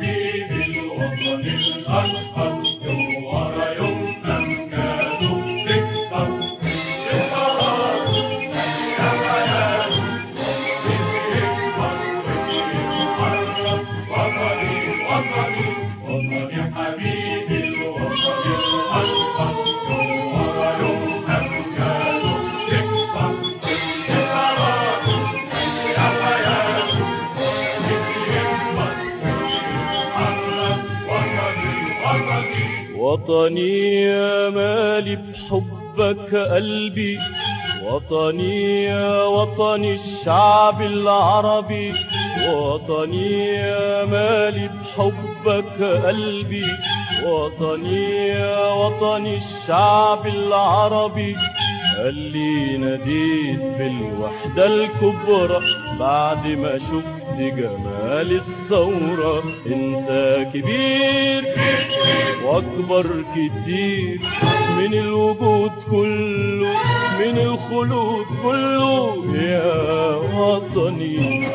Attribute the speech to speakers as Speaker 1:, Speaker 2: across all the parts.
Speaker 1: حبيبي الوطن الأكبر يوم ورا يوم أمجاده تكبر الحرام يا حياة يكبر ويتحرك وطني وطني وطني حبيبي الوطن الأكبر يوم ورا يوم أمجاده تكبر الحرام يا حياة
Speaker 2: وطني يا مالي بحبك قلبي وطني يا وطني الشعب العربي وطني يا مالي بحبك قلبي وطني يا وطني الشعب العربي اللي ناديت بالوحدة الكبرى بعد ما شفت جمال الثورة انت كبير واكبر كتير من الوجود كله من الخلود كله يا وطني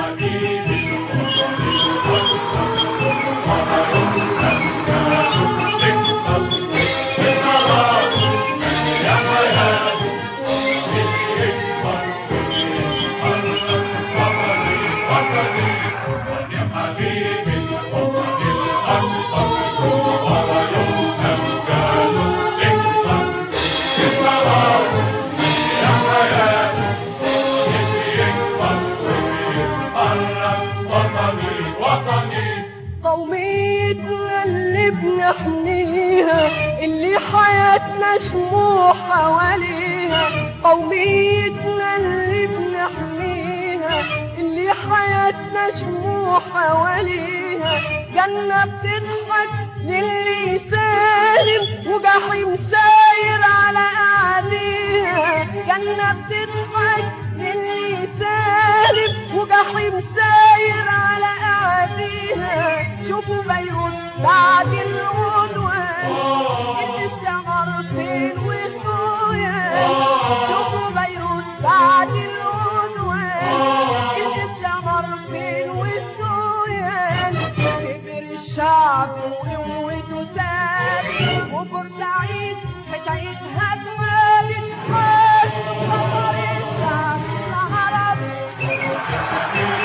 Speaker 3: قوميتنا اللي بنحميها اللي حياتنا شموع حواليها قوميتنا اللي بنحميها اللي حياتنا شموع حواليها جنة بتضحك للي سالم وجحيم ساير على أعديها جنة بتضحك للي سالم وجحيم ساير على أعديها شوفوا بيروت بعد العدوان الاستعمار فين والطغيان شوفوا بيروت بعد العدوان الاستعمار فين والطغيان كبر الشعب وقوته ساد وبورسعيد حكايتها اتمالت عاش انتصر الشعب العربي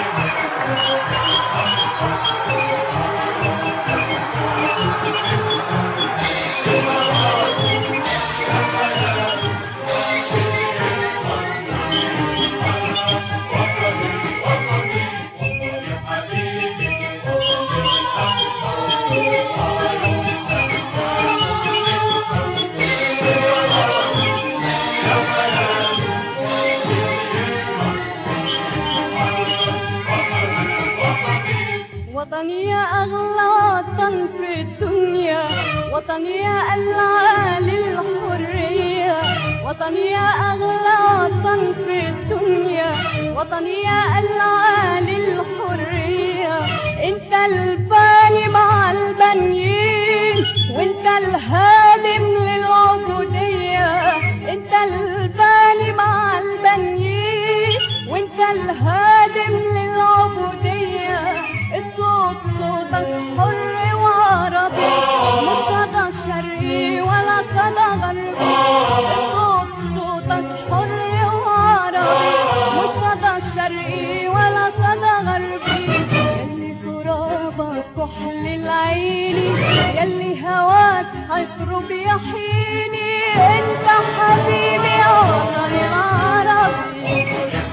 Speaker 3: وطني يا أغلى وطن في الدنيا وطني يا العالي الحرية وطني يا أغلى وطن في الدنيا وطني يا العالي الحرية انت الباني مع البنيين وانت الهادم للعبودية انت الباني مع البنيين وانت الهادم للعبودية الصوت صوتك حر وعربي مش صدى شرقي ولا صدى غربي الصوت صوتك حر وعربي مش صدى شرقي ولا صدى غربي يلي ترابك كحل العيني يلي هواك هيطرب يحييني انت حبيبي يا وطني العربي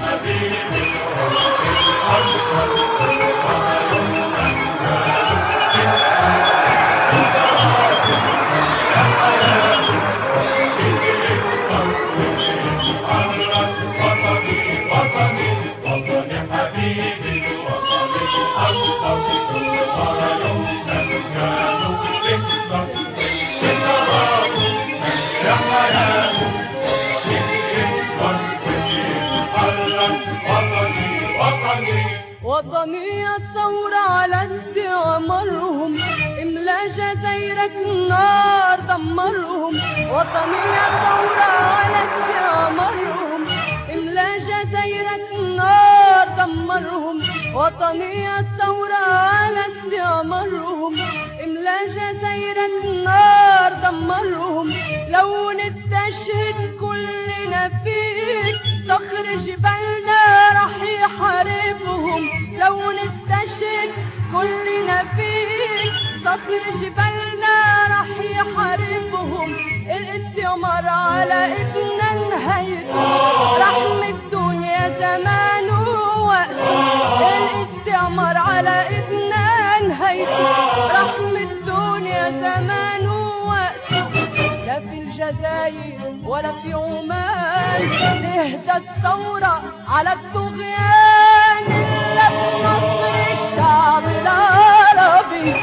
Speaker 3: وطني الثورة على استعمارهم املا جزايرك نار دمرهم وطني الثورة على استعمارهم املا جزايرك نار دمرهم وطني الثورة على استعمارهم املا جزايرك نار دمرهم لو نستشهد كلنا فيك صخر جبالنا راح يحاربهم لو نستشهد كلنا فيك صخر جبالنا راح يحاربهم الاستعمار على ايدنا نهايته رحمة الدنيا زمان ووقت الاستعمار على ايدنا نهايته رحمة الدنيا زمان ووقت لا في الجزائر ولا في عمان تهدى الثورة على الطغيان إلا بنصر الشعب العربي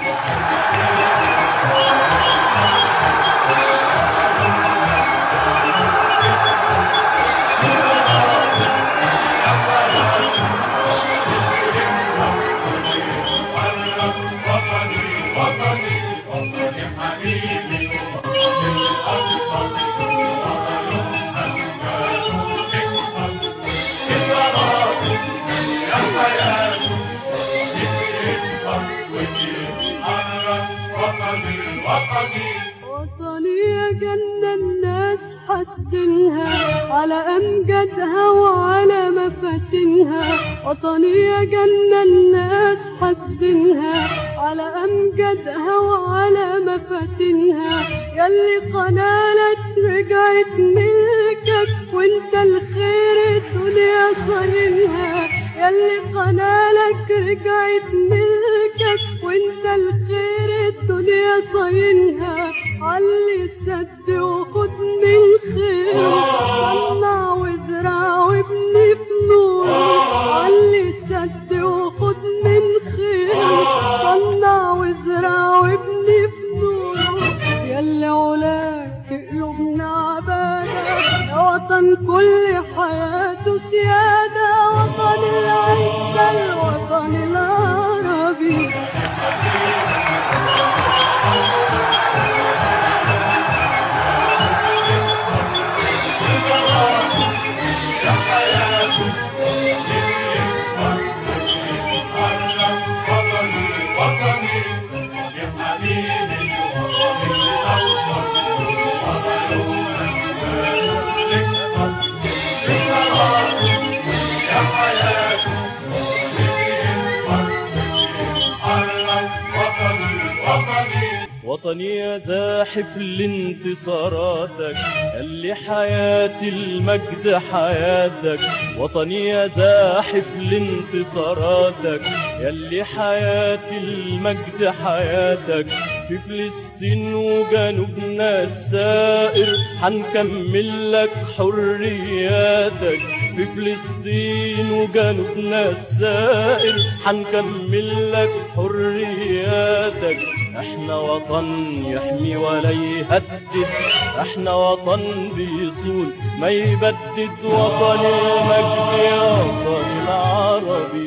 Speaker 1: وطني وطني وطني حبيبي وطني الأوطن وطن أجمل اكبر إمارات يا حياة اكبر وتتحرك وطني وطني
Speaker 3: وطني يا جنة الناس حاسدينها على أمجادها وعلى مفاتنها وطني يا جنة الناس حاسدينها على أمجادها وعلى مفاتنها ياللي قنالك رجعت ملكك وانت الخير الدنيا صاينها ياللي قنالك رجعت ملكك وانت الخير الدنيا صاينها علي السد وخد من خيره صنع وازرع وابني فلوس علي السد وخد من خيره صنع وازرع وابني فلوس ياللي علاك قلوبنا عبادة يا وطن كل حياته سيادة وطن العزة الوطن العربي
Speaker 1: وطني وطني وطني حبيبي وطني الأوطن وطن أجمل اكبر إمارات يا حياة وطني وطني
Speaker 2: وطني يا زاحف لانتصاراتك اللي حياتي المجد حياتك وطني يا زاحف لانتصاراتك يلي حياتي المجد حياتك في فلسطين وجنوبنا السائر حنكمل لك حرياتك في فلسطين وجنوبنا السائر حنكمل لك حرياتك احنا وطن يحمي ولا يهدد احنا وطن بيصون ما يبدد وطن المجد يا وطن العربي